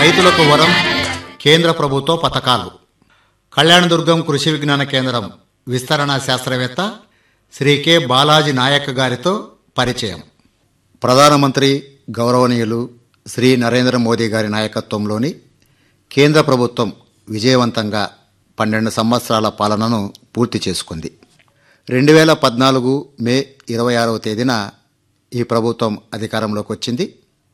రైతులకు వరం కేంద్ర ప్రభుత్వ పథకాలు కళ్యాణదుర్గం కృషి విజ్ఞాన కేంద్రం విస్తరణ శాస్త్రవేత్త శ్రీ కె బాలాజీ నాయక్ గారితో పరిచయం ప్రధానమంత్రి గౌరవనీయులు శ్రీ నరేంద్ర మోదీ గారి నాయకత్వంలోని కేంద్ర ప్రభుత్వం విజయవంతంగా పన్నెండు సంవత్సరాల పాలనను పూర్తి చేసుకుంది రెండు వేల పద్నాలుగు మే ఇరవై ఆరవ తేదీన ఈ ప్రభుత్వం అధికారంలోకి వచ్చింది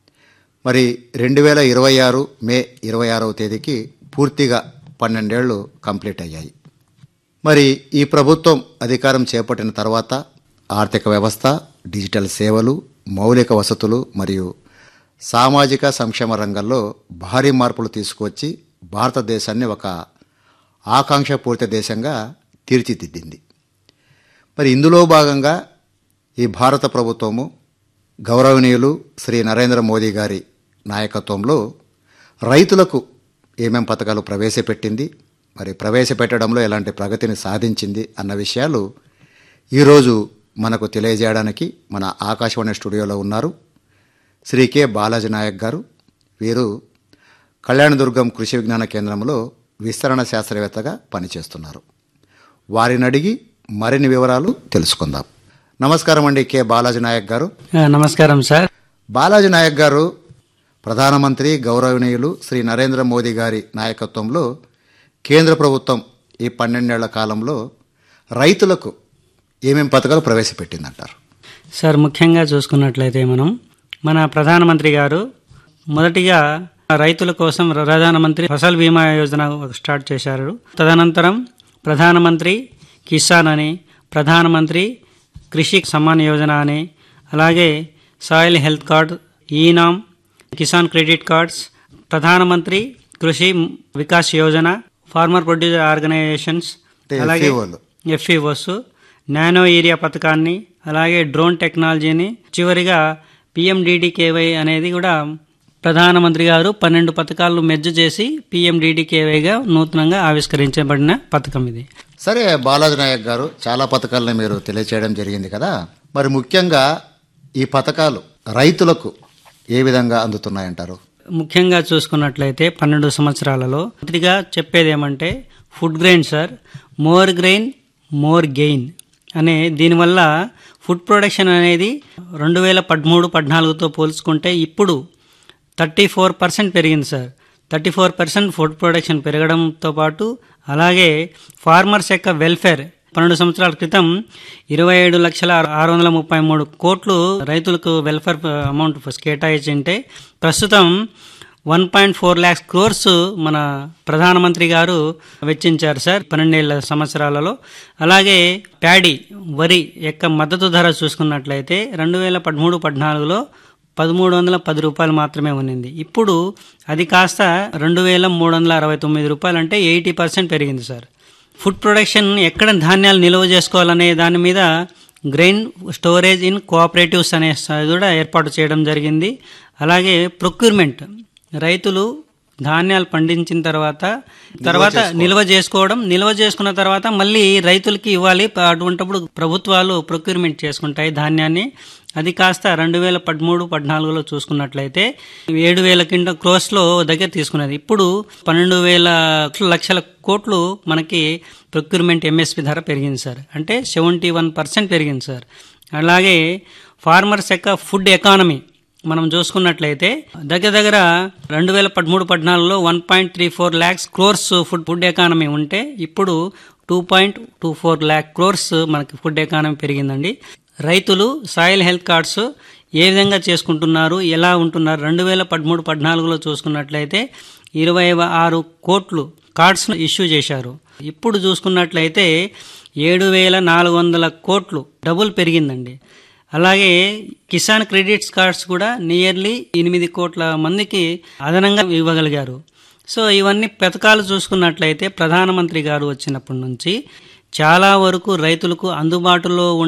మరి రెండు వేల ఇరవై ఆరు మే ఇరవై ఆరవ తేదీకి పూర్తిగా పన్నెండేళ్లు కంప్లీట్ అయ్యాయి మరి ఈ ప్రభుత్వం అధికారం చేపట్టిన తర్వాత ఆర్థిక వ్యవస్థ డిజిటల్ సేవలు మౌలిక వసతులు మరియు సామాజిక సంక్షేమ రంగంలో భారీ మార్పులు తీసుకువచ్చి భారతదేశాన్ని ఒక ఆకాంక్షపూరిత దేశంగా తీర్చిదిద్దింది మరి ఇందులో భాగంగా ఈ భారత ప్రభుత్వము గౌరవనీయులు శ్రీ నరేంద్ర మోదీ గారి నాయకత్వంలో రైతులకు ఏమేం పథకాలు ప్రవేశపెట్టింది మరి ప్రవేశపెట్టడంలో ఎలాంటి ప్రగతిని సాధించింది అన్న విషయాలు ఈరోజు మనకు తెలియజేయడానికి మన ఆకాశవాణి స్టూడియోలో ఉన్నారు శ్రీ కె బాలాజీ నాయక్ గారు వీరు కళ్యాణదుర్గం కృషి విజ్ఞాన కేంద్రంలో విస్తరణ శాస్త్రవేత్తగా పనిచేస్తున్నారు వారిని అడిగి మరిన్ని వివరాలు తెలుసుకుందాం నమస్కారం అండి కె బాలాజీ నాయక్ గారు ఆ, నమస్కారం సార్ బాలాజీ నాయక్ గారు ప్రధానమంత్రి గౌరవనీయులు శ్రీ నరేంద్ర మోదీ గారి నాయకత్వంలో కేంద్ర ప్రభుత్వం ఈ పన్నెండేళ్ల కాలంలో రైతులకు ఏమేం పథకాలు ప్రవేశపెట్టిందంటారు సార్ ముఖ్యంగా చూసుకున్నట్లయితే మనం మన ప్రధానమంత్రి గారు మొదటిగా రైతుల కోసం ప్రధానమంత్రి ఫసల్ బీమా యోజన స్టార్ట్ చేశారు తదనంతరం ప్రధానమంత్రి కిసాన్ అని ప్రధానమంత్రి కృషి సమ్మాన్ యోజన అని అలాగే soil health card eNAM Kisan credit cards Pradhan Mantri Krishi Vikas Yojana farmer producer organisations అంటే అలాగే FAO లు. ఎఫ్ఈఓస్ నానో ఏరియా పథకాన్ని అలాగే డ్రోన్ టెక్నాలజీని చివరిగా పిఎండిడికేవై అనేది కూడా ప్రధానమంత్రి గారు పన్నెండు పథకాలు మెర్జ్ చేసి పిఎండిడికేవైగా నూతనంగా ఆవిష్కరించబడిన పథకం ఇది సరే బాలాజీ నాయక్ గారు చాలా పథకాలను మీరు తెలియచేయడం జరిగింది కదా మరి ముఖ్యంగా ఈ పథకాలు రైతులకు ఏ విధంగా అందుతున్నాయంటారు ముఖ్యంగా చూసుకున్నట్లయితే పన్నెండు సంవత్సరాలలో మొదటిగా చెప్పేది ఏమంటే food grain sir more grain more gain అనే దీనివల్ల ఫుడ్ ప్రొడక్షన్ అనేది రెండు వేల పదమూడు పద్నాలుగుతో పోల్చుకుంటే ఇప్పుడు థర్టీ ఫోర్ పర్సెంట్ పెరిగింది sir thirty four percent food production పెరగడంతో పాటు అలాగే ఫార్మర్స్ యొక్క వెల్ఫేర్ పన్నెండు సంవత్సరాల క్రితం ఇరవై ఏడు లక్షల ఆరు వందల ముప్పై మూడు కోట్లు రైతులకు వెల్ఫేర్ అమౌంట్ కేటాయించింటే ప్రస్తుతం one point four lakhs crores మన ప్రధానమంత్రి గారు వెచ్చించారు సార్ పన్నెండేళ్ల సంవత్సరాలలో అలాగే ప్యాడీ వరి యొక్క మద్దతు ధర చూసుకున్నట్లయితే రెండు వేల పదమూడు పద్నాలుగులో పదమూడు వందల పది రూపాయలు మాత్రమే ఉన్నింది ఇప్పుడు అది కాస్త రెండు వేల మూడు వందల అరవై తొమ్మిది రూపాయలు అంటే ఎయిటీ పర్సెంట్ పెరిగింది సార్ ఫుడ్ ప్రొడక్షన్ ఎక్కడ ధాన్యాలు నిల్వ చేసుకోవాలనే దాని మీద గ్రెయిన్ స్టోరేజ్ ఇన్ కోఆపరేటివ్స్ అనే స- కూడా ఏర్పాటు చేయడం జరిగింది అలాగే ప్రొక్యూర్మెంట్ రైతులు ధాన్యాలు పండించిన తర్వాత తర్వాత నిల్వ చేసుకోవడం నిల్వ చేసుకున్న తర్వాత మళ్ళీ రైతులకి ఇవ్వాలి ప- అటువంటప్పుడు ప్రభుత్వాలు ప్రొక్యూర్మెంట్ చేసుకుంటాయి ధాన్యాన్ని అది కాస్త రెండు వేల పదమూడు పద్నాలుగులో చూసుకున్నట్లయితే ఏడు వేల కింద క్రోస్లో దగ్గర తీసుకున్నది ఇప్పుడు పన్నెండు వేల లక్షల కోట్లు మనకి ప్రొక్యూర్మెంట్ ఎంఎస్పి ధర పెరిగింది సార్ అంటే సెవెంటీ వన్ పర్సెంట్ పెరిగింది సార్ అలాగే ఫార్మర్స్ యొక్క ఫుడ్ ఎకానమీ మనం చూసుకున్నట్లయితే దగ్గర దగ్గర రెండు వేల పదమూడు పద్నాలుగులో one point three four lakhs crores food food economy ఉంటే ఇప్పుడు two point two four lakh crores మనకి ఫుడ్ ఎకానమీ పెరిగిందండి రైతులు సాయిల్ హెల్త్ కార్డ్స్ ఏ విధంగా చేసుకుంటున్నారు ఎలా ఉంటున్నారు రెండు వేల పదమూడు పద్నాలుగులో చూసుకున్నట్లయితే ఇరవై ఆరు కోట్లు కార్డ్స్ను ఇష్యూ చేశారు ఇప్పుడు చూసుకున్నట్లయితే ఏడు వేల నాలుగు వందల కోట్లు డబుల్ పెరిగిందండి అలాగే కిసాన్ క్రెడిట్స్ కార్డ్స్ కూడా నియర్లీ ఎనిమిది కోట్ల మందికి అదనంగా ఇవ్వగలిగారు సో ఇవన్నీ పథకాలు చూసుకున్నట్లయితే ప్రధానమంత్రి గారు వచ్చినప్పటి నుంచి చాలా వరకు రైతులకు అందుబాటులో